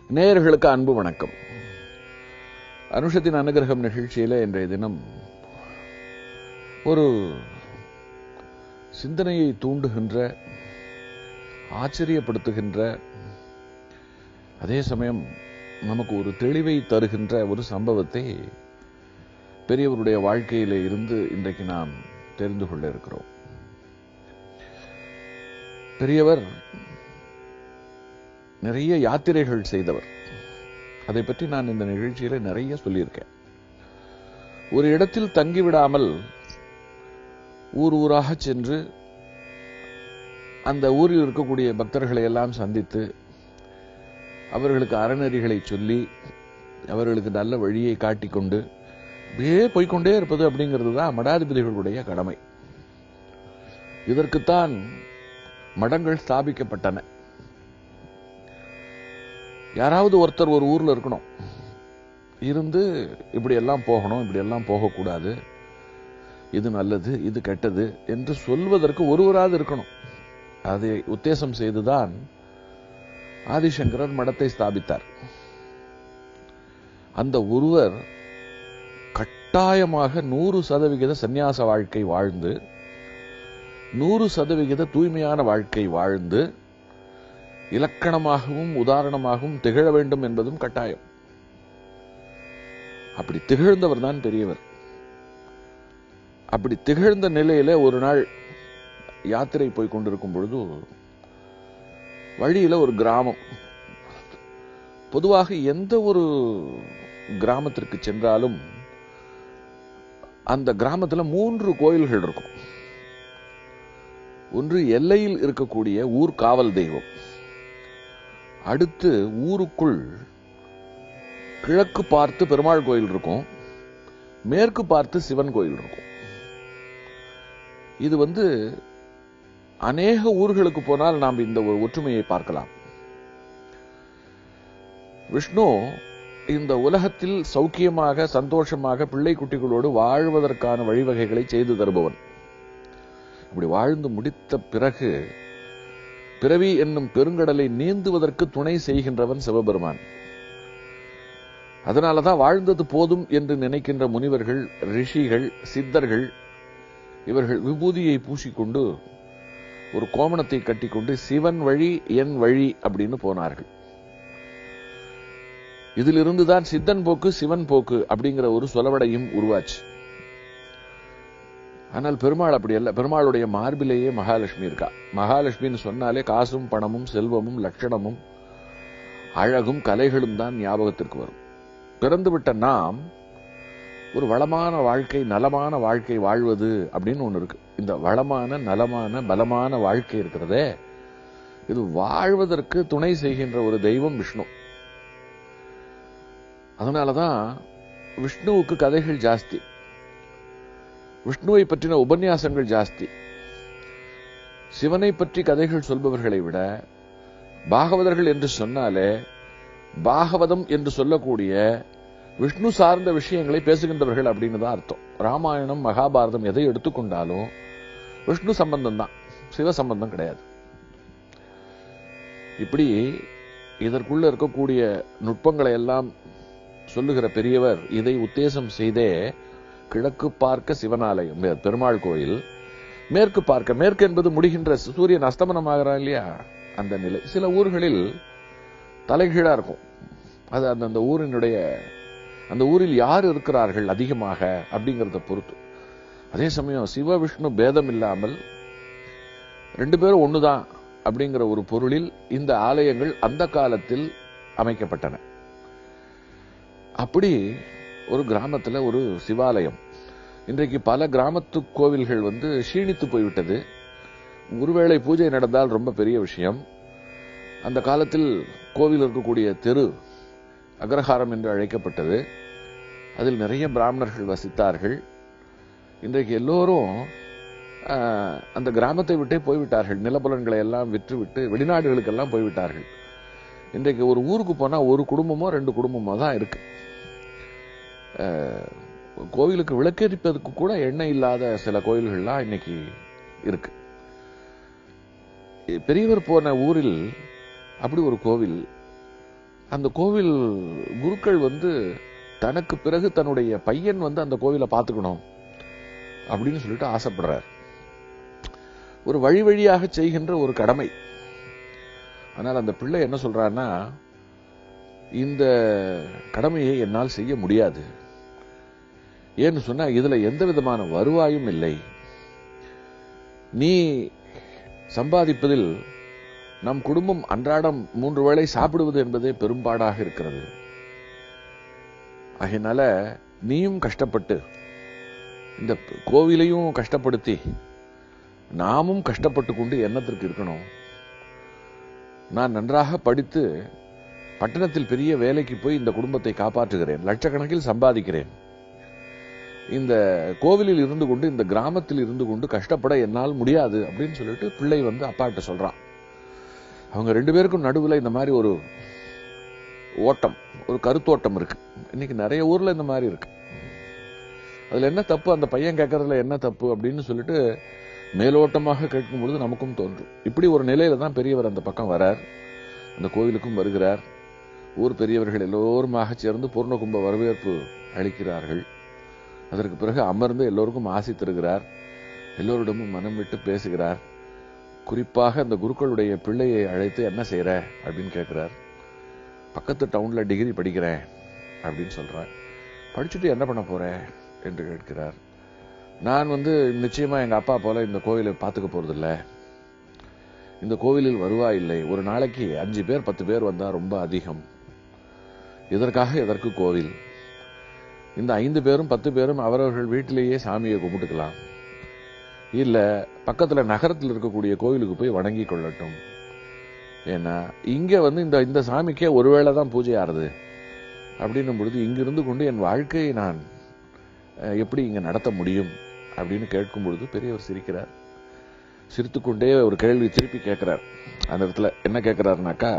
நேயர்களுக்கு அன்பு வணக்கம் அனுஷத்தின் அனுகிரகம் நிகழ்ச்சியில இன்றைய தினம் ஒரு சிந்தனையை தூண்டுகின்ற ஆச்சரியப்படுத்துகின்ற அதே சமயம் நமக்கு ஒரு தெளிவை தருகின்ற ஒரு சம்பவத்தை பெரியவருடைய வாழ்க்கையிலே இருந்து இன்றைக்கு நாம் தெரிந்து கொள்ள இருக்கிறோம் பெரியவர் நிறைய யாத்திரைகள் செய்தவர் அதை பற்றி நான் இந்த நிகழ்ச்சியில நிறைய சொல்லியிருக்கேன் ஒரு இடத்தில் தங்கிவிடாமல் ஊர் ஊராக சென்று அந்த ஊரில் இருக்கக்கூடிய பக்தர்களை எல்லாம் சந்தித்து அவர்களுக்கு அறநெறிகளை சொல்லி அவர்களுக்கு நல்ல வழியை காட்டிக்கொண்டு அப்படியே போய்க்கொண்டே இருப்பது அப்படிங்கிறது தான் மடாதிபதிகளுடைய கடமை இதற்குத்தான் மடங்கள் ஸ்தாபிக்கப்பட்டன யாராவது ஒருத்தர் ஒரு ஊர்ல இருக்கணும் இருந்து இப்படி எல்லாம் போகணும் இப்படி எல்லாம் போகக்கூடாது இது நல்லது இது கெட்டது என்று சொல்வதற்கு ஒருவராது இருக்கணும் அதை உத்தேசம் செய்துதான் ஆதிசங்கரர் மடத்தை ஸ்தாபித்தார் அந்த ஒருவர் கட்டாயமாக நூறு சதவிகித சந்நியாச வாழ்க்கை வாழ்ந்து நூறு சதவிகித தூய்மையான வாழ்க்கை வாழ்ந்து இலக்கணமாகவும் உதாரணமாகவும் திகழ வேண்டும் என்பதும் கட்டாயம் அப்படி திகழ்ந்தவர் தான் பெரியவர் அப்படி திகழ்ந்த நிலையில ஒரு நாள் யாத்திரை போய் கொண்டிருக்கும் பொழுது வழியில ஒரு கிராமம் பொதுவாக எந்த ஒரு கிராமத்திற்கு சென்றாலும் அந்த கிராமத்துல மூன்று கோயில்கள் இருக்கும் ஒன்று எல்லையில் இருக்கக்கூடிய ஊர் காவல் தெய்வம் அடுத்து ஊருக்குள் கிழக்கு பார்த்து பெருமாள் கோயில் இருக்கும் மேற்கு பார்த்து சிவன் கோயில் இருக்கும் இது வந்து அநேக ஊர்களுக்கு போனால் நாம் இந்த ஒரு ஒற்றுமையை பார்க்கலாம் விஷ்ணு இந்த உலகத்தில் சௌக்கியமாக சந்தோஷமாக பிள்ளை குட்டிகளோடு வாழ்வதற்கான வழிவகைகளை செய்து தருபவன் இப்படி வாழ்ந்து முடித்த பிறகு பிறவி என்னும் பெருங்கடலை நீந்துவதற்கு துணை செய்கின்றவன் சிவபெருமான் அதனாலதான் வாழ்ந்தது போதும் என்று நினைக்கின்ற முனிவர்கள் ரிஷிகள் சித்தர்கள் இவர்கள் விபூதியை பூசிக்கொண்டு ஒரு கோமணத்தை கட்டிக்கொண்டு சிவன் வழி என் வழி அப்படின்னு போனார்கள் இதிலிருந்துதான் சித்தன் போக்கு சிவன் போக்கு அப்படிங்கிற ஒரு சொலவடையும் உருவாச்சு ஆனால் பெருமாள் அப்படி அல்ல பெருமாளுடைய மார்பிலேயே மகாலட்சுமி இருக்கா மகாலட்சுமின்னு சொன்னாலே காசும் பணமும் செல்வமும் லட்சணமும் அழகும் கலைகளும் தான் ஞாபகத்திற்கு வரும் பிறந்துவிட்ட நாம் ஒரு வளமான வாழ்க்கை நலமான வாழ்க்கை வாழ்வது அப்படின்னு ஒண்ணு இருக்கு இந்த வளமான நலமான பலமான வாழ்க்கை இருக்கிறதே இது வாழ்வதற்கு துணை செய்கின்ற ஒரு தெய்வம் விஷ்ணு அதனாலதான் விஷ்ணுவுக்கு கதைகள் ஜாஸ்தி விஷ்ணுவை பற்றின உபன்யாசங்கள் ஜாஸ்தி சிவனை பற்றி கதைகள் சொல்பவர்களை விட பாகவதர்கள் என்று சொன்னாலே பாகவதம் என்று சொல்லக்கூடிய விஷ்ணு சார்ந்த விஷயங்களை பேசுகின்றவர்கள் அப்படின்னு தான் அர்த்தம் ராமாயணம் மகாபாரதம் எதை எடுத்துக்கொண்டாலும் விஷ்ணு சம்பந்தம் தான் சிவ சம்பந்தம் கிடையாது இப்படி இதற்குள்ள இருக்கக்கூடிய நுட்பங்களை எல்லாம் சொல்லுகிற பெரியவர் இதை உத்தேசம் செய்தே கிழக்கு பார்க்க சிவனாலயம் பெருமாள் கோயில் மேற்கு பார்க்க மேற்கு என்பது முடிகின்ற சூரியன் அஸ்தமனம் ஆகிறான் இல்லையா அந்த நிலை சில ஊர்களில் தலைகீழா இருக்கும் அது அந்தந்த ஊரினுடைய அந்த ஊரில் யார் இருக்கிறார்கள் அதிகமாக அப்படிங்கறத பொறுத்து அதே சமயம் சிவ விஷ்ணு பேதம் இல்லாமல் ரெண்டு பேரும் ஒண்ணுதான் அப்படிங்கிற ஒரு பொருளில் இந்த ஆலயங்கள் அந்த காலத்தில் அமைக்கப்பட்டன அப்படி ஒரு கிராமத்துல ஒரு சிவாலயம் இன்றைக்கு பல கிராமத்து கோவில்கள் வந்து க்ஷீணித்து போய்விட்டது ஒருவேளை பூஜை நடந்தால் ரொம்ப பெரிய விஷயம் அந்த காலத்தில் கோவில் இருக்கக்கூடிய தெரு அக்ரஹாரம் என்று அழைக்கப்பட்டது அதில் நிறைய பிராமணர்கள் வசித்தார்கள் இன்றைக்கு எல்லோரும் அந்த கிராமத்தை விட்டே போய்விட்டார்கள் நிலப்புலன்களை எல்லாம் விற்றுவிட்டு வெளிநாடுகளுக்கெல்லாம் போய்விட்டார்கள் இன்றைக்கு ஒரு ஊருக்கு போனா ஒரு குடும்பமோ ரெண்டு குடும்பமோ தான் இருக்கு கோவிலுக்கு விளக்கெரிப்பதற்கு கூட எண்ணெய் இல்லாத சில கோயில்கள்லாம் இன்னைக்கு இருக்கு பெரியவர் போன ஊரில் அப்படி ஒரு கோவில் அந்த கோவில் குருக்கள் வந்து தனக்கு பிறகு தன்னுடைய பையன் வந்து அந்த கோவிலை பார்த்துக்கணும் அப்படின்னு சொல்லிட்டு ஆசைப்படுறார் ஒரு வழி வழியாக செய்கின்ற ஒரு கடமை ஆனால் அந்த பிள்ளை என்ன சொல்றான்னா இந்த கடமையை என்னால் செய்ய முடியாது ஏன்னு சொன்னா இதுல எந்த விதமான வருவாயும் இல்லை நீ சம்பாதிப்பதில் நம் குடும்பம் அன்றாடம் மூன்று வேளை சாப்பிடுவது என்பதே பெரும்பாடாக இருக்கிறது ஆகையினால நீயும் கஷ்டப்பட்டு இந்த கோவிலையும் கஷ்டப்படுத்தி நாமும் கஷ்டப்பட்டு கொண்டு எண்ணத்திற்கு இருக்கணும் நான் நன்றாக படித்து பட்டணத்தில் பெரிய வேலைக்கு போய் இந்த குடும்பத்தை காப்பாற்றுகிறேன் லட்சக்கணக்கில் சம்பாதிக்கிறேன் இந்த கோவிலில் இருந்து கொண்டு இந்த கிராமத்தில் இருந்து கொண்டு கஷ்டப்பட என்னால் முடியாது அப்படின்னு சொல்லிட்டு பிள்ளை வந்து அப்பாட்ட சொல்றான் அவங்க ரெண்டு பேருக்கும் நடுவில் இந்த மாதிரி ஒரு ஓட்டம் ஒரு கருத்தோட்டம் இருக்கு இன்னைக்கு நிறைய ஊர்ல இந்த மாதிரி இருக்கு அதுல என்ன தப்பு அந்த பையன் கேட்கறதுல என்ன தப்பு அப்படின்னு சொல்லிட்டு மேலோட்டமாக கேட்கும் பொழுது நமக்கும் தோன்றும் இப்படி ஒரு நிலையில தான் பெரியவர் அந்த பக்கம் வரார் அந்த கோவிலுக்கும் வருகிறார் ஊர் பெரியவர்கள் எல்லோருமாக சேர்ந்து பூர்ண கும்ப வரவேற்பு அளிக்கிறார்கள் அதற்கு பிறகு அமர்ந்து எல்லோருக்கும் ஆசி தருகிறார் எல்லோரிடமும் மனம் விட்டு பேசுகிறார் குறிப்பாக அந்த குருக்களுடைய பிள்ளையை அழைத்து என்ன செய்யற அப்படின்னு கேட்கிறார் பக்கத்து டவுன்ல டிகிரி படிக்கிறேன் அப்படின்னு சொல்றேன் படிச்சுட்டு என்ன பண்ண போற என்று கேட்கிறார் நான் வந்து நிச்சயமா எங்க அப்பா போல இந்த கோவிலை பார்த்துக்க போறதில்ல இந்த கோவிலில் வருவாய் இல்லை ஒரு நாளைக்கு அஞ்சு பேர் பத்து பேர் வந்தா ரொம்ப அதிகம் இதற்காக எதற்கு கோவில் இந்த ஐந்து பேரும் பத்து பேரும் அவரவர்கள் வீட்டிலேயே சாமியை கும்பிட்டுக்கலாம் இல்ல பக்கத்துல நகரத்தில் இருக்கக்கூடிய கோவிலுக்கு போய் வணங்கி கொள்ளட்டும் ஏன்னா இங்க வந்து இந்த இந்த சாமிக்கே ஒருவேளை தான் பூஜை ஆறுது அப்படின்னும் பொழுது இங்கிருந்து கொண்டு என் வாழ்க்கையை நான் அஹ், எப்படி இங்க நடத்த முடியும் அப்படின்னு கேட்கும் பொழுது பெரியவர் சிரிக்கிறார் சிரித்துக்கொண்டே ஒரு கேள்வி திருப்பி கேட்கிறார் அந்த இடத்துல என்ன கேட்கிறாருனாக்கா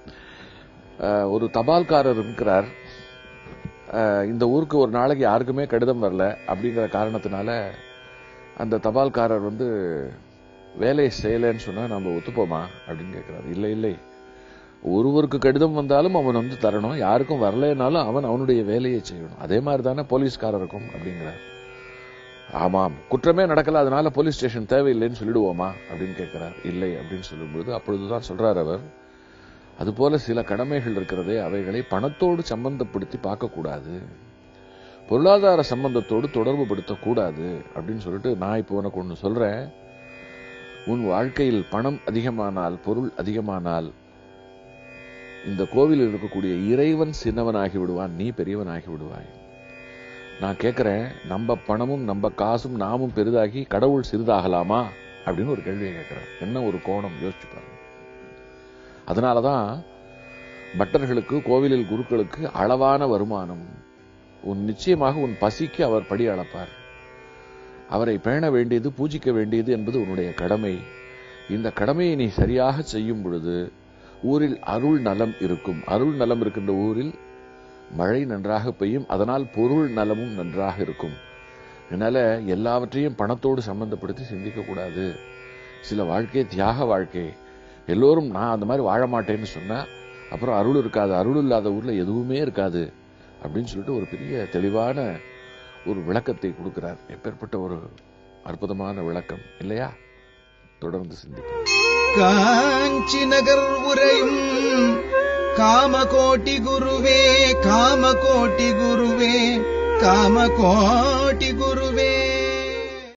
அஹ், ஒரு தபால்காரர் இருக்கிறார் அஹ், இந்த ஊருக்கு ஒரு நாளைக்கு யாருக்குமே கடிதம் வரல அப்படிங்கிற காரணத்தினால அந்த தபால்காரர் வந்து வேலையை செய்யலைன்னு சொன்னா நம்ம ஒத்துப்போமா அப்படின்னு கேட்கிறார் இல்லை இல்லை ஒருவருக்கு கடிதம் வந்தாலும் அவன் வந்து தரணும் யாருக்கும் வரலைனாலும் அவன் அவனுடைய வேலையை செய்யணும் அதே மாதிரி தானே போலீஸ்காரருக்கும் அப்படிங்கிறார் ஆமாம் குற்றமே நடக்கல அதனால போலீஸ் ஸ்டேஷன் தேவையில்லைன்னு சொல்லிடுவோமா அப்படின்னு கேட்கிறார் இல்லை அப்படின்னு சொல்லும்போது அப்பொழுதுதான் சொல்றார் அவர் அதுபோல சில கடமைகள் இருக்கிறதே அவைகளை பணத்தோடு சம்பந்தப்படுத்தி பார்க்கக்கூடாது பொருளாதார சம்பந்தத்தோடு தொடர்பு படுத்தக்கூடாது அப்படின்னு சொல்லிட்டு நான் இப்போ உனக்கு ஒன்று சொல்றேன் உன் வாழ்க்கையில் பணம் அதிகமானால் பொருள் அதிகமானால் இந்த கோவிலில் இருக்கக்கூடிய இறைவன் சின்னவனாகி விடுவான் நீ பெரியவனாகி விடுவாய் நான் கேட்கிறேன் நம்ம பணமும் நம்ம காசும் நாமும் பெரிதாகி கடவுள் சிறிதாகலாமா அப்படின்னு ஒரு கேள்வியை கேட்கிறேன் என்ன ஒரு கோணம் யோசிச்சு பாருங்க அதனாலதான் பட்டர்களுக்கு கோவிலில் குருக்களுக்கு அளவான வருமானம் உன் நிச்சயமாக உன் பசிக்கு அவர் படி அளப்பார் அவரை பேண வேண்டியது பூஜிக்க வேண்டியது என்பது உன்னுடைய கடமை இந்த கடமையை நீ சரியாக செய்யும் பொழுது ஊரில் அருள் நலம் இருக்கும் அருள் நலம் இருக்கின்ற ஊரில் மழை நன்றாக பெய்யும் அதனால் பொருள் நலமும் நன்றாக இருக்கும் அதனால எல்லாவற்றையும் பணத்தோடு சம்பந்தப்படுத்தி சிந்திக்க கூடாது சில வாழ்க்கை தியாக வாழ்க்கை எல்லோரும் நான் அந்த மாதிரி வாழ மாட்டேன்னு சொன்னா அப்புறம் அருள் இருக்காது அருள் இல்லாத ஊர்ல எதுவுமே இருக்காது அப்படின்னு சொல்லிட்டு ஒரு பெரிய தெளிவான ஒரு விளக்கத்தை கொடுக்கிறார் எப்பேற்பட்ட ஒரு அற்புதமான விளக்கம் இல்லையா தொடர்ந்து சிந்திப்போம் காஞ்சி நகர் உரையும் காமகோட்டி குருவே காமகோட்டி குருவே காமகோட்டி குரு